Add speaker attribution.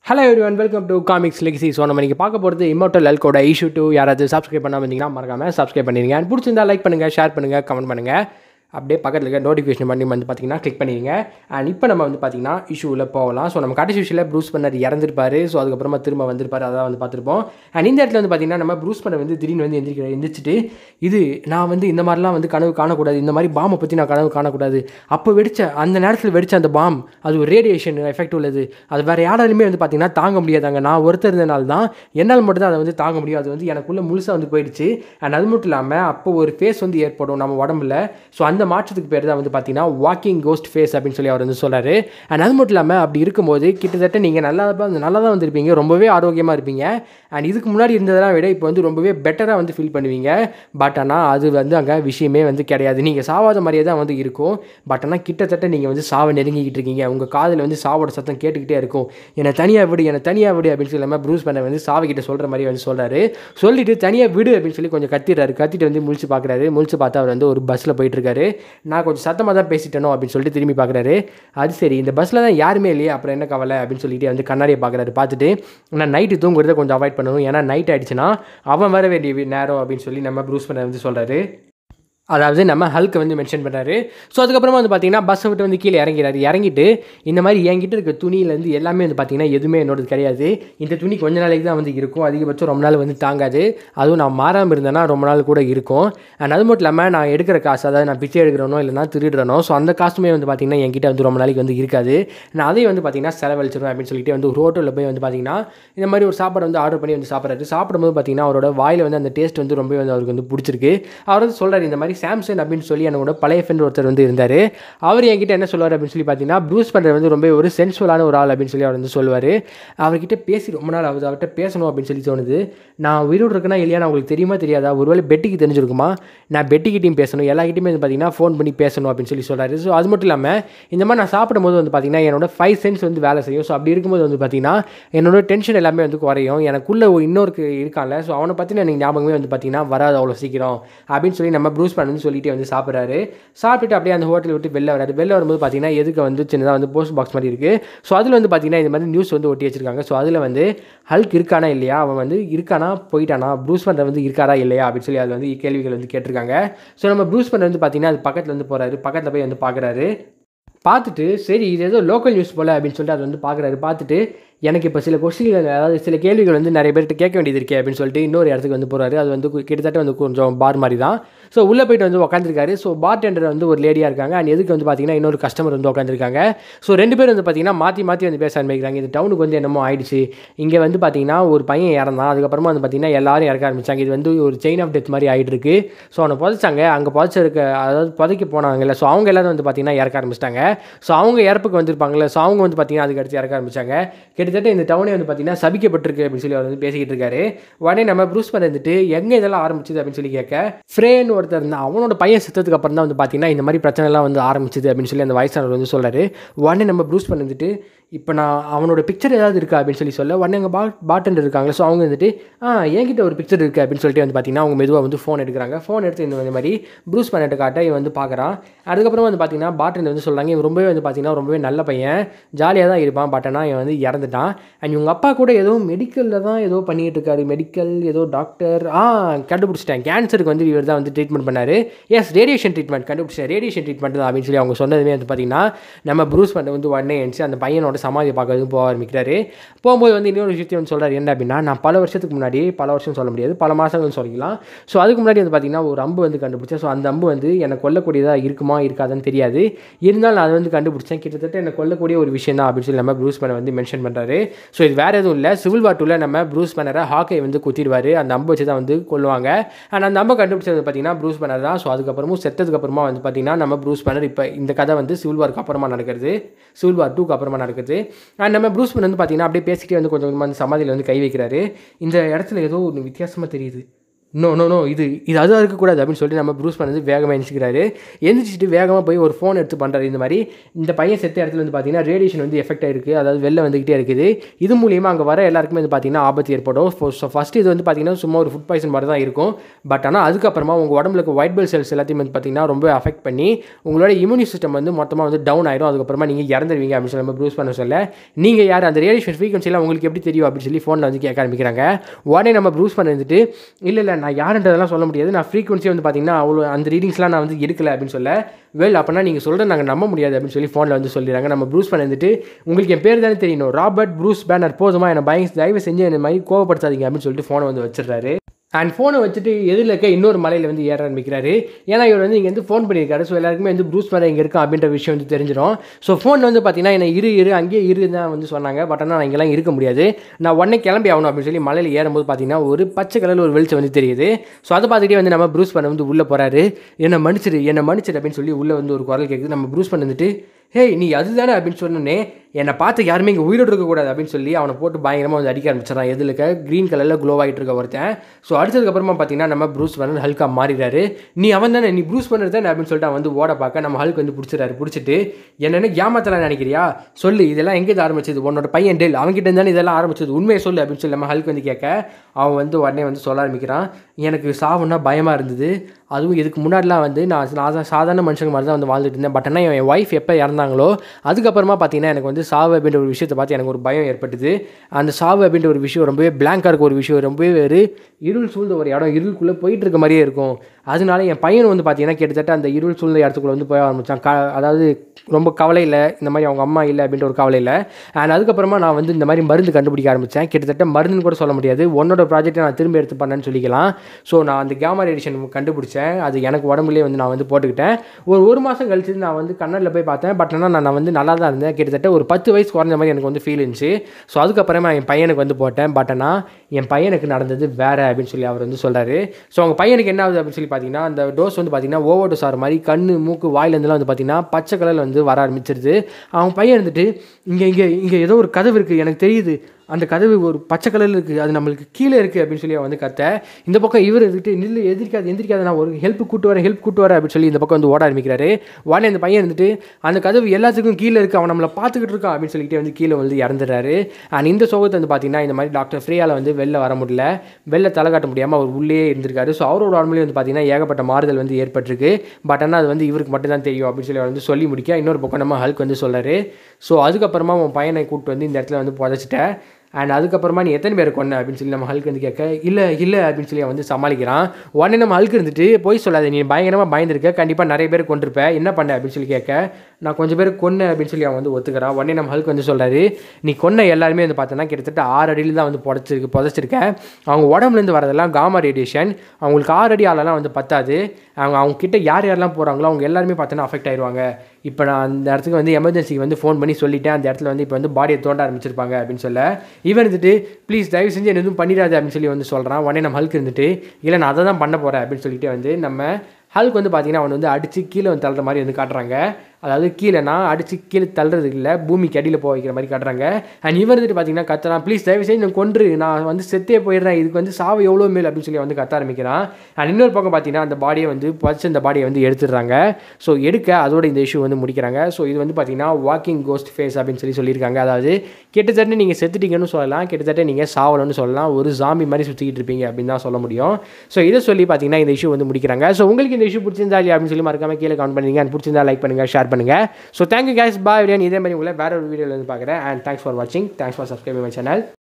Speaker 1: hello everyone welcome to comics Lexi so நம்ம நீங்கள் பார்க்க போகிறது இம்மோட்டல் எல்கோட இஷ்யூ டூ யாராவது சப்ஸ்கிரைப் பண்ணாமல் இருந்தீங்கன்னா மறக்காமல் சப்ஸ்கிரைப் பண்ணிடுங்க And பிடிச்சிருந்தா லைக் பண்ணுங்கள் ஷேர் பண்ணுங்கள் கமெண்ட் பண்ணுங்கள் அப்படியே பக்கத்தில் இருக்க நோட்டிஃபிகேஷன் பண்ணி வந்து பார்த்தீங்கன்னா கிளிக் பண்ணிடுங்க அண்ட் இப்போ நம்ம வந்து பார்த்தீங்கன்னா இஷ்யூவில் போகலாம் ஸோ நம்ம கடைசி விஷயில் ப்ரூஸ் பண்ணர் இறந்துருப்பாரு ஸோ அதுக்கப்புறமா திரும்ப வந்திருப்பாரு அதான் வந்து பார்த்துருப்போம் அண்ட் இந்த இடத்துல வந்து பார்த்தீங்கன்னா நம்ம ப்ரூஸ் பண்ணர் வந்து திடீர்னு வந்து எந்திரிக்கிற எந்திரிச்சிட்டு இது நான் வந்து இந்த மாதிரிலாம் வந்து கனவு காணக்கூடாது இந்த மாதிரி பாம்பை பற்றி நான் கனவு காணக்கூடாது அப்போ வெடிச்ச அந்த நேரத்தில் வெடிச்ச அந்த பாம் அது ஒரு ரேடியேஷன் எஃபெக்ட் உள்ளது அது வேறு யாராலுமே வந்து பார்த்தீங்கன்னா தாங்க முடியாதாங்க நான் ஒருத்தர் இருந்தனால தான் என்னால் மட்டும் தான் அதை வந்து தாங்க முடியும் அது வந்து எனக்குள்ளே முழுசாக வந்து போயிடுச்சு அண்ட் அது மட்டும் இல்லாமல் அப்போ ஒரு ஃபேஸ் வந்து ஏற்படும் நம்ம உடம்புல ஸோ அந்த மாற்றத்துக்கு பேர் தான் வந்து பார்த்தீங்கன்னா வாக்கிங் கோஸ்ட் ஃபேஸ் அப்படின்னு சொல்லி அவர் வந்து சொல்கிறாரு அண்ட் அது மட்டும் இல்லாமல் அப்படி இருக்கும்போது கிட்டத்தட்ட நீங்கள் நல்லா தான் நல்லா தான் வந்திருப்பீங்க ரொம்பவே ஆரோக்கியமாக இருப்பீங்க அண்ட் இதுக்கு முன்னாடி இருந்ததெல்லாம் விட இப்போ வந்து ரொம்பவே பெட்டராக வந்து ஃபீல் பண்ணுவீங்க பட் ஆனால் அது வந்து அங்கே விஷயமே வந்து கிடையாது நீங்கள் சாவாத மாதிரியே தான் வந்து இருக்கும் பட் ஆனால் கிட்டத்தட்ட நீங்கள் வந்து சாவை நெருங்கிக்கிட்டு இருக்கீங்க உங்கள் காதில் வந்து சாவோட சத்தம் கேட்டுக்கிட்டே இருக்கும் என்னை தனியாக விடு என்னை தனியாக விடு அப்படின்னு சொல்லாமல் ப்ரூஸ் பண்ண வந்து சாவிக்கிட்ட சொல்கிற மாதிரி வந்து சொல்கிறாரு சொல்லிட்டு தனியாக விடு அப்படின்னு சொல்லி கொஞ்சம் கத்திடுறாரு கத்திட்டு வந்து முழிச்சு பார்க்குறாரு முழிச்சு பார்த்தா அவர் வந்து ஒரு பஸ்ஸில் போயிட்டுருக்காரு நான் கொஞ்சம் சத்தமாக தான் பேசிட்டேனோ அப்படின்னு சொல்லிட்டு திரும்பி பார்க்குறாரு அது சரி இந்த பஸ்ஸில் தான் யாருமே இல்லையே அப்புறம் என்ன கவலை அப்படின்னு சொல்லிட்டு வந்து கண்ணாடியை பார்க்குறாரு பார்த்துட்டு நான் நைட்டு தூங்குறத கொஞ்சம் அவாய்ட் பண்ணணும் ஏன்னா நைட் ஆயிடுச்சுன்னா அவன் வர வேண்டிய நேரம் அப்படின்னு சொல்லி நம்ம ப்ரூஸ் பண்ண வந்து சொல்கிறாரு அதாவது நம்ம ஹல்க்கை வந்து மென்ஷன் பண்ணுறாரு ஸோ அதுக்கப்புறமா வந்து பார்த்தீங்கன்னா பஸ்ஸை விட்டு வந்து கீழே இறங்கிறாரு இறங்கிட்டு இந்த மாதிரி என்கிட்ட இருக்க துணியிலேருந்து எல்லாமே வந்து பார்த்தீங்கன்னா எதுவுமே என்னோடது கிடையாது இந்த துணி கொஞ்ச நாளைக்கு தான் வந்து இருக்கும் அதிகபட்சம் ரொம்ப நாள் வந்து தாங்காது அதுவும் நான் மாறாமல் இருந்தேன்னா ரொம்ப நாள் கூட இருக்கும் அண்ட் அது மட்டும் இல்லாமல் நான் எடுக்கிற காசு அதாவது நான் பிச்சை எடுக்கிறனோ இல்லைனா திருடுறனோ ஸோ அந்த காசுமே வந்து பார்த்தீங்கன்னா என்கிட்ட வந்து ரொம்ப நாளைக்கு வந்து இருக்காது நான் அதையும் வந்து பார்த்தீங்கன்னா செலவழிச்சிருவேன் அப்படின்னு சொல்லிட்டு வந்து ஒரு ஹோட்டலில் போய் வந்து பார்த்தீங்கன்னா இந்த மாதிரி ஒரு சாப்பாடு வந்து ஆர்டர் பண்ணி வந்து சாப்பிட்றாரு சாப்பிடும்போது பார்த்தீங்கன்னா அவரோட வாயில் வந்து அந்த டேஸ்ட் வந்து ரொம்பவே வந்து அவருக்கு வந்து பிடிச்சிருக்கு அவர் வந்து சொல்கிறார் இந்த மாதிரி சாம்சங் அப்படின்னு சொல்லி என்னோட பழைய ஃப்ரெண்ட் ஒருத்தர் வந்து இருந்தார் அவர் என்கிட்ட என்ன சொல்லுவார் அப்படின்னு சொல்லி பார்த்தீங்கன்னா ப்ரூஸ் பண்ணுறது வந்து ரொம்ப ஒரு சென்சுவலான ஒரு ஆள் அப்படின்னு சொல்லி அவர் வந்து சொல்லுவார் அவர்கிட்ட பேசி ரொம்ப நாள் ஆகுது அவர்கிட்ட பேசணும் அப்படின்னு சொல்லி தோணுது நான் உயிரோடு இருக்கேனா இல்லையா நான் உங்களுக்கு தெரியுமா தெரியாதா ஒருவேளை பெட்டிக்கு தெரிஞ்சிருக்குமா நான் பெட்டிக்கிட்டையும் பேசணும் எல்லாக்கிட்டையுமே வந்து பார்த்தீங்கன்னா ஃபோன் பண்ணி பேசணும் அப்படின்னு சொல்லி சொல்கிறாரு ஸோ அது மட்டும் இல்லாமல் இந்த மாதிரி நான் சாப்பிடும்போது வந்து பார்த்தீங்கன்னா என்னோட ஃபைவ் சென்ஸ் வந்து வேலை செய்யும் ஸோ அப்படி இருக்கும்போது வந்து பார்த்தீங்கன்னா என்னோட டென்ஷன் எல்லாமே வந்து குறையும் எனக்குள்ளே இன்னொருக்கு இருக்கான்ல ஸோ அவனை பற்றின எனக்கு ஞாபகமே வந்து பார்த்தீங்கன்னா வராது அவ்வளோ சீக்கிரம் அப்படின்னு சொல்லி நம்ம ப்ரூஸ் பண்ணு சொல்லிட்டு வந்து சாப்பிட்றாரு சாப்பிட்டுட்டு அப்படியே அந்த ஹோட்டல் விட்டு வெளில வராரு வெளில வரும்போது பார்த்தீங்கன்னா எதுக்கு வந்து சின்னதாக வந்து போஸ்ட் பாக்ஸ் மாதிரி இருக்குது ஸோ அதில் வந்து பார்த்தீங்கன்னா இந்த மாதிரி நியூஸ் வந்து ஒட்டி வச்சிருக்காங்க ஸோ அதில் வந்து ஹல்க் இருக்கானா இல்லையா அவன் வந்து இருக்கானா போயிட்டானா ப்ரூஸ் பண்ணுற வந்து இருக்காரா இல்லையா அப்படின்னு சொல்லி அதில் வந்து கேள்விகள் வந்து கேட்டிருக்காங்க ஸோ நம்ம ப்ரூஸ் பண்ணுற வந்து பார்த்தீங்கன்னா அது பக்கத்தில் வந்து போகிறாரு பக்கத்தில் போய் வந்து பார்க்குறாரு பார்த்துட்டு சரி இது ஏதோ லோக்கல் நியூஸ் போல் அப்படின்னு சொல்லிட்டு அதை வந்து பார்க்குறாரு பார்த்துட்டு எனக்கு இப்போ சில கொஸ்டின்கள் அதாவது சில கேள்விகள் வந்து நிறைய பேர்கிட்ட கேட்க வேண்டியது இருக்கே அப்படின்னு சொல்லிட்டு இன்னொரு இடத்துக்கு வந்து போகிறாரு அது வந்து கிட்டத்தட்ட வந்து கொஞ்சம் பார் மாதிரி தான் ஸோ உள்ளே போயிட்டு வந்து உட்காந்துருக்காரு ஸோ பார் டெண்டர் வந்து ஒரு லேடியாக இருக்காங்க அண்ட் எதுக்கு வந்து பார்த்தீங்கன்னா இன்னொரு கஸ்டமர் வந்து உட்காந்துருக்காங்க ஸோ ரெண்டு பேர் வந்து பார்த்தீங்கன்னா மாற்றி மாற்றி வந்து பேச ஆரம்பிக்கிறாங்க இந்த டவுனுக்கு வந்து என்னமோ ஆயிடுச்சு இங்கே வந்து பார்த்தீங்கன்னா ஒரு பையன் இறந்தான் அதுக்கப்புறமா வந்து பார்த்தீங்கன்னா எல்லாரும் இறக்க ஆரம்பிச்சாங்க இது வந்து ஒரு செயின் ஆஃப் டெத் மாதிரி ஆகிட்டு இருக்கு ஸோ அவனை புதைச்சாங்க அங்கே புதைச்சிருக்க அதாவது புதைக்க போனாங்கல்ல ஸோ அவங்க எல்லாரும் வந்து பார்த்தீங்கன்னா இறக்க ஆரம்பிச்சிட்டாங்க ஸோ அவங்க இறப்புக்கு வந்திருப்பாங்கல்ல ஸோ அவங்க வந்து பார்த்தீங்கன்னா அதுக்கு அடுத்து இறக்க ஆரம்பிச்சாங்க கிட்டத்தட்ட இந்த டவுனே வந்து பார்த்தீங்கன்னா சபிக்கப்பட்டிருக்கு அப்படின்னு சொல்லி அவர் வந்து பேசிக்கிட்டு இருக்காரு உடனே நம்ம ப்ரூஸ் பண்ண வந்துட்டு எங்கே இதெல்லாம் ஆரம்பிச்சது அப்படின்னு சொல்லி கேட்க ஃப்ரேன்னு ஒருத்தர் இருந்தால் அவனோட பையன் செத்ததுக்கு அப்புறம் தான் வந்து பார்த்தீங்கன்னா இந்த மாதிரி பிரச்சனைலாம் வந்து ஆரம்பிச்சது அப்படின்னு சொல்லி அந்த வயசானவர் வந்து சொல்கிறாரு உடனே நம்ம ப்ரூஸ் பண்ண வந்துட்டு இப்போ நான் அவனோட பிக்சர் ஏதாவது இருக்கா அப்படின்னு சொல்லி சொல்ல உடனே எங்கள் பா பாட்டண்டர் இருக்காங்களே ஸோ அவங்க வந்துட்டு ஆ என்கிட்ட ஒரு பிக்சர் இருக்குது அப்படின்னு சொல்லிட்டு வந்து பார்த்தீங்கன்னா அவங்க மெதுவாக வந்து ஃபோன் எடுக்கிறாங்க ஃபோன் எடுத்து இந்த மாதிரி ப்ரூஸ் பண்ணிட்டு காட்ட இவன் வந்து பார்க்குறான் அதுக்கப்புறமா வந்து பார்த்தீங்கன்னா பாட்டண்டர் வந்து சொல்கிறாங்க இவன் ரொம்பவே வந்து பார்த்தீங்கன்னா ரொம்பவே நல்ல பையன் ஜாலியாக தான் இருப்பான் பட் ஆனால் இவன் வந்து இறந்துட்டான் அண்ட் இவங்க அப்பா கூட ஏதோ மெடிக்கலில் தான் ஏதோ பண்ணிகிட்டு இருக்காரு மெடிக்கல் ஏதோ டாக்டர் ஆ கண்டுபிடிச்சிட்டேன் கேன்சருக்கு வந்து இவர் தான் வந்து ட்ரீட்மெண்ட் பண்ணார் எஸ் ரேடியேஷன் ட்ரீட்மெண்ட் கண்டுபிடிச்சேன் ரேடியேஷன் ட்ரீட்மெண்ட் தான் அப்படின்னு சொல்லி அவங்க சொன்னதுமே வந்து பார்த்தீங்கன்னா நம்ம ப்ரூஸ் பண்ண வந்து உடனே எழுந்துச்சு அந்த பையனோட சமாதியை பார்க்கறது போக ஆரம்பிக்கிறாரு போகும்போது வந்து இன்னொரு விஷயத்தையும் வந்து சொல்கிறார் என்ன அப்படின்னா நான் பல வருஷத்துக்கு முன்னாடி பல வருஷம் சொல்ல முடியாது பல மாதங்கள் சொல்லிக்கலாம் ஸோ அதுக்கு முன்னாடி வந்து பார்த்தீங்கன்னா ஒரு அம்பு வந்து கண்டுபிடிச்சேன் ஸோ அந்த அம்பு வந்து என்னை கொல்லக்கூடியதாக இருக்குமா இருக்காதுன்னு தெரியாது இருந்தாலும் நான் அதை வந்து கண்டுபிடிச்சேன் கிட்டத்தட்ட என்னை கொல்லக்கூடிய ஒரு விஷயம் தான் அப்படின்னு சொல்லி நம்ம ப்ரூஸ் பண்ண வந்து மென்ஷன் பண்ணுறாரு ஸோ இது வேறு எதுவும் இல்லை சிவில் வார் டூவில் நம்ம ப்ரூஸ் பண்ணரை ஹாக்கை வந்து குத்திடுவார் அந்த அம்பு வச்சு தான் வந்து கொள்ளுவாங்க அண்ட் அந்த அம்பை கண்டுபிடிச்சது பார்த்தீங்கன்னா ப்ரூஸ் பண்ணர் தான் ஸோ அதுக்கப்புறமும் செத்ததுக்கு அப்புறமா வந்து பார்த்தீங்கன்னா நம்ம ப்ரூஸ் பண்ணர் இப்போ இந்த கதை வந்து சிவில் வார்க்கு அப்புறமா நடக்கிறது சிவில் வார் டூக்கு அப்புறமா நடக்குது அண்ட் நம்ம ப்ரூஸ் வந்து பார்த்தீங்கன்னா அப்படியே பேசிக்கிட்டே வந்து கொஞ்சம் கொஞ்சமாக வந்து சமாதியில் வந்து கை வைக்கிறாரு இந்த இடத்துல ஏதோ ஒன்று வித்தியாசமாக தெரியுது நோ நோ நோ இது இது அதுவாக இருக்கக்கூடாது அப்படின்னு சொல்லிட்டு நம்ம ப்ரூஸ் பண்ணது வேகமாக எழுந்திரிக்கிறாரு எழுந்திரிச்சிட்டு வேகமாக போய் ஒரு ஃபோன் எடுத்து பண்ணுறாரு இந்த மாதிரி இந்த பையன் செத்த இடத்துல வந்து பார்த்தீங்கன்னா ரேடியேஷன் வந்து எஃபெக்ட் ஆயிருக்கு அதாவது வெளில வந்துக்கிட்டே இருக்குது இது மூலியமாக அங்கே வர எல்லாருக்குமே வந்து பார்த்தீங்கன்னா ஆபத்து ஏற்படும் ஸோ ஃபஸ்ட் இது வந்து பார்த்தீங்கன்னா சும்மா ஒரு ஃபுட் பாய்சன் மாதிரி தான் இருக்கும் பட் ஆனால் அதுக்கப்புறமா உங்கள் உடம்புல இருக்க ஒயிட் பெல் செல்ஸ் எல்லாத்தையும் வந்து பார்த்தீங்கன்னா ரொம்ப அஃபெக்ட் பண்ணி உங்களோட இம்யூனி சிஸ்டம் வந்து மொத்தமாக வந்து டவுன் ஆயிடும் அதுக்கப்புறமா நீங்கள் இறந்துருவீங்க அப்படின்னு சொல்லி நம்ம ப்ரூஸ் பண்ண சொல்ல நீங்கள் யார் அந்த ரேடியேஷன் ஃப்ரீக்வன்சிலாம் உங்களுக்கு எப்படி தெரியும் அப்படின்னு சொல்லி ஃபோனில் வந்து கேட்க ஆரம்பிக்கிறாங்க உடனே நம்ம ப்ரூஸ் பண்ண வந்துட்டு இல்லை இல்லை நான் யாருன்றதெல்லாம் சொல்ல முடியாது நான் ஃப்ரீக்வன்சி வந்து பார்த்தீங்கன்னா அவ்வளோ அந்த ரீடிங்ஸ்லாம் நான் வந்து எடுக்கல அப்படின்னு சொல்ல வெல் அப்படின்னா நீங்கள் சொல்கிற நாங்கள் நம்ப முடியாது அப்படின்னு சொல்லி ஃபோனில் வந்து சொல்லிடுறாங்க நம்ம ப்ரூஸ் பண்ண வந்துட்டு உங்களுக்கு என் பேர் தானே தெரியணும் ராபர்ட் ப்ரூஸ் பேனர் போதுமா என்னை பயம் தயவு செஞ்சு இந்த மாதிரி கோவப்படுத்தாதீங்க அப்படின்னு சொல்லிட்டு ஃபோனை வந்து வச்சிடுறாரு அண்ட் ஃபோனை வச்சுட்டு எதிரில் இருக்க இன்னொரு மலையில் வந்து ஏற ஆரம்பிக்கிறாரு ஏன்னா இவர் வந்து இங்கே வந்து ஃபோன் பண்ணியிருக்காரு ஸோ எல்லாருக்குமே வந்து ப்ரூஸ் மேலே இங்கே இருக்கான் அப்படின்ற விஷயம் வந்து தெரிஞ்சிடும் ஸோ ஃபோன் வந்து பார்த்தீங்கன்னா என்ன இரு இரு அங்கேயே இரு தான் வந்து சொன்னாங்க பட் ஆனால் நான் இங்கெல்லாம் இருக்க முடியாது நான் உடனே கிளம்பி ஆகணும் அப்படின்னு சொல்லி மலையில் ஏறும்போது பார்த்தீங்கன்னா ஒரு பச்சை கலரில் ஒரு வெளிச்சம் வந்து தெரியுது ஸோ அதை பார்த்துக்கிட்டே வந்து நம்ம ப்ரூஸ் பண்ண வந்து உள்ளே போகிறாரு என்னை மன்னிச்சிடு என்னை மன்னிச்சிடு அப்படின்னு சொல்லி உள்ளே வந்து ஒரு குரல் கேட்குது நம்ம ப்ரூஸ் பண்ண வந்துட்டு ஹேய் நீ அதுதானே அப்படின்னு சொன்னோன்னே என்னை பார்த்து யாருமே இங்கே உயிரோடு இருக்கக்கூடாது அப்படின்னு சொல்லி அவனை போட்டு பயங்கரமாக வந்து அடிக்க ஆரம்பிச்சிடறான் எதில் இருக்க க்ரீன் கலரில் க்ளோ ஆகிட்டு இருக்க ஒருத்தன் ஸோ அடிச்சதுக்கப்புறமா பார்த்தீங்கன்னா நம்ம ப்ரூஸ் பண்ணர் ஹல்கா மாறிடுறாரு நீ அவன் தானே நீ ப்ரூஸ் பண்ணுறது தானே அப்படின்னு சொல்லிட்டு அவன் வந்து ஓட பார்க்க நம்ம ஹல்க் வந்து பிடிச்சிறாரு பிடிச்சிட்டு என்னென்ன ஏமாத்தலாம் நினைக்கிறியா சொல்லு இதெல்லாம் எங்கே ஆரம்பிச்சது உன்னோட பையன் டெல் அவன்கிட்ட இருந்தானே இதெல்லாம் ஆரம்பிச்சது உண்மையை சொல்லு அப்படின்னு சொல்லி நம்ம ஹல்க் வந்து கேட்க அவன் வந்து உடனே வந்து சொல்ல ஆரம்பிக்கிறான் எனக்கு சாவுன்னா பயமாக இருந்தது அதுவும் இதுக்கு முன்னாடிலாம் வந்து நான் நான் சாதாரண மனுஷங்க மாதிரி தான் வந்து வாழ்ந்துட்டு இருந்தேன் பட் ஆனால் என் ஒய்ஃப் எப்போ இறந்தாங்களோ அதுக்கப்புறமா பார்த்தீங்கன்னா எனக்கு வந்து சாவு அப்படின்ற ஒரு விஷயத்தை பார்த்து எனக்கு ஒரு பயம் ஏற்பட்டுது அந்த சாவு அப்படின்ற ஒரு விஷயம் ரொம்பவே பிளாங்காக இருக்க ஒரு விஷயம் ரொம்பவே ஒரு இருள் சூழ்ந்த ஒரு இடம் இருளுக்குள்ளே போயிட்டு இருக்க மாதிரியே இருக்கும் அதனால என் பையன் வந்து பார்த்தீங்கன்னா கிட்டத்தட்ட அந்த இருள் சூழ்ந்த இடத்துக்குள்ள வந்து போய் ஆரம்பித்தான் க அதாவது ரொம்ப கவலை இல்லை இந்த மாதிரி அவங்க அம்மா இல்லை அப்படின்ற ஒரு கவலை இல்லை அண்ட் அதுக்கப்புறமா நான் வந்து இந்த மாதிரி மருந்து கண்டுபிடிக்க ஆரம்பித்தேன் கிட்டத்தட்ட மருந்துன்னு கூட சொல்ல முடியாது உன்னோட ப்ராஜெக்ட்டை நான் திரும்ப எடுத்து பண்ணேன்னு சொல்லிக்கலாம் ஸோ நான் அந்த கேமா ரேடியேஷன் கண்டுபிடிச்சேன் அது எனக்கு உடம்புலேயே வந்து நான் வந்து போட்டுக்கிட்டேன் ஒரு ஒரு மாதம் கழிச்சு நான் வந்து கண்ணரில் போய் பார்த்தேன் பட் ஆனால் நான் வந்து நல்லா தான் இருந்தேன் கிட்டத்தட்ட ஒரு பத்து வயசு குறைஞ்ச மாதிரி எனக்கு வந்து ஃபீல் இருந்துச்சு ஸோ அதுக்கப்புறமா என் பையனுக்கு வந்து போட்டேன் பட் ஆனால் என் பையனுக்கு நடந்தது வேறு அப்படின்னு சொல்லி அவர் வந்து சொல்கிறாரு ஸோ அவங்க பையனுக்கு என்ன ஆகுது அப்படின்னு சொல்லி பார்த்தீங்கன்னா அந்த டோஸ் வந்து பார்த்தீங்கன்னா ஓவர் டோஸ் ஆகிற மாதிரி கண்ணு மூக்கு வாயிலேருந்துலாம் வந்து பார்த்தீங்கன்னா பச்சை கலரில் வந்து வர ஆரம்பிச்சிருது அவங்க பையன் இருந்துட்டு இங்கே இங்கே இங்கே ஏதோ ஒரு கதவு இருக்குது எனக்கு தெரியுது அந்த கதவு ஒரு பச்சை கலரில் இருக்குது அது நம்மளுக்கு கீழே இருக்குது அப்படின்னு சொல்லி அவன் வந்து கத்த இந்த பக்கம் இவர் இருந்துட்டு நில்லு எதிர்க்காது எந்திரிக்காத நான் ஒரு ஹெல்ப் கூட்டு வரேன் ஹெல்ப் கூட்டு வரேன் அப்படின்னு சொல்லி இந்த பக்கம் வந்து ஓட ஆரம்பிக்கிறாரு உடனே அந்த பையன் இருந்துட்டு அந்த கதவு எல்லாத்துக்கும் கீழே இருக்குது அவன் நம்மளை பார்த்துக்கிட்டு இருக்கான் அப்படின்னு சொல்லிட்டு வந்து கீழே வந்து இறந்துடுறாரு அண்ட் இந்த சோகத்தை வந்து பார்த்தீங்கன்னா இந்த மாதிரி டாக்டர் ஃப்ரீயால் வந்து வெளில வர முடியல வெளில தலை காட்ட முடியாமல் அவர் உள்ளே இருந்திருக்காரு ஸோ அவரோட உடம்புலேயே வந்து பார்த்தீங்கன்னா ஏகப்பட்ட மாறுதல் வந்து ஏற்பட்டிருக்கு பட் ஆனால் அது வந்து இவருக்கு மட்டும் தான் தெரியும் அப்படின்னு சொல்லி அவர் வந்து சொல்லி முடிக்க இன்னொரு பக்கம் நம்ம ஹல்க் வந்து சொல்கிறாரு ஸோ அதுக்கப்புறமா உன் பையனை கூப்பிட்டு வந்து இந்த இடத்துல வந்து புதைச்சிட்டேன் அண்ட் அதுக்கப்புறமா நீ எத்தனை பேர் கொன்ன அப்படின்னு சொல்லி நம்ம ஹல்க் வந்து கேட்க இல்லை இல்லை அப்படின்னு சொல்லி அவன் வந்து சமாளிக்கிறான் உடனே நம்ம ஹல்க் இருந்துட்டு போய் சொல்லாத நீ பயங்கரமாக பயந்துருக்க கண்டிப்பாக நிறைய பேர் கொண்டிருப்ப என்ன பண்ண அப்படின்னு சொல்லி கேட்க நான் கொஞ்சம் பேர் கொன்ன அப்படின்னு சொல்லி அவன் வந்து ஒத்துக்கிறான் உடனே நம்ம ஹல்க் வந்து சொல்கிறாரு நீ கொன்ன எல்லாருமே வந்து பார்த்தோன்னா கிட்டத்தட்ட ஆறு அடியில் தான் வந்து புதைச்சிருக்கு புதைச்சிருக்கேன் அவங்க உடம்புலேருந்து வரதெல்லாம் காமா ரேடியேஷன் அவங்களுக்கு ஆறு அடி ஆளெல்லாம் வந்து பத்தாது அவங்க அவங்க கிட்ட யார் யாரெல்லாம் போகிறாங்களோ அவங்க எல்லாருமே பார்த்தோன்னா அஃபெக்ட் ஆயிடுவாங்க இப்போ நான் அந்த இடத்துக்கு வந்து எமர்ஜென்சிக்கு வந்து ஃபோன் பண்ணி சொல்லிட்டேன் அந்த இடத்துல வந்து இப்போ வந்து பாடியை தோண்ட ஆரம்பிச்சிருப்பாங்க அப்படின்னு சொல்ல இவன் இருந்துட்டு ப்ளீஸ் தயவு செஞ்சு என்ன எதுவும் பண்ணிடாது அப்படின்னு சொல்லி வந்து சொல்கிறான் உடனே நம்ம ஹல்க் இருந்துட்டு இல்லை நான் அதை தான் பண்ண போகிறேன் அப்படின்னு சொல்லிட்டு வந்து நம்ம ஹல்க் வந்து பார்த்தீங்கன்னா அவன் வந்து அடித்து கீழே வந்து தள்ளுற மாதிரி வந்து காட்டுறாங்க அதாவது கீழேனா அடித்து கீழே தள்ளுறதுக்கு இல்லை பூமிக்கு அடியில் போக வைக்கிற மாதிரி காட்டுறாங்க அண்ட் இவர் வந்துட்டு பார்த்தீங்கன்னா கத்துறான் ப்ளீஸ் தயவு செய்து நான் கொன்று நான் வந்து செத்தே போயிடுறேன் இதுக்கு வந்து சாவு எவ்வளோ மேல் அப்படின்னு சொல்லி வந்து கத்த ஆரம்பிக்கிறான் அண்ட் இன்னொரு பக்கம் பார்த்தீங்கன்னா அந்த பாடியை வந்து புதைச்சு அந்த பாடியை வந்து எடுத்துடுறாங்க ஸோ எடுக்க அதோட இந்த இஷ்யூ வந்து முடிக்கிறாங்க ஸோ இது வந்து பார்த்தீங்கன்னா வாக்கிங் கோஸ்ட் ஃபேஸ் அப்படின்னு சொல்லி சொல்லியிருக்காங்க அதாவது கிட்டத்தட்ட நீங்கள் செத்துட்டீங்கன்னு சொல்லலாம் கிட்டத்தட்ட நீங்கள் சாவலன்னு சொல்லலாம் ஒரு ஜாம்பி மாதிரி சுற்றிக்கிட்டு இருப்பீங்க அப்படின்னு தான் சொல்ல முடியும் ஸோ இதை சொல்லி பார்த்தீங்கன்னா இந்த இஷ்யூ வந்து முடிக்கிறாங்க ஸோ உங்களுக்கு இந்த இஷ்யூ பிடிச்சிருந்தா இல்லையா அப்படின்னு சொல்லி மறக்காம கீழே கமெண்ட் பண்ணுங்க அண்ட் பிடிச்சிருந்தா லைக் பண்ணுங்கள் ஷேர் பண்ணுங்கள் ஸோ தேங்க்யூ கேஸ் பாய் இதே மாதிரி உங்களை வேற ஒரு வீடியோவில் வந்து பார்க்குறேன் அண்ட் தேங்க்ஸ் ஃபார் வாட்சிங் thanks for subscribing my channel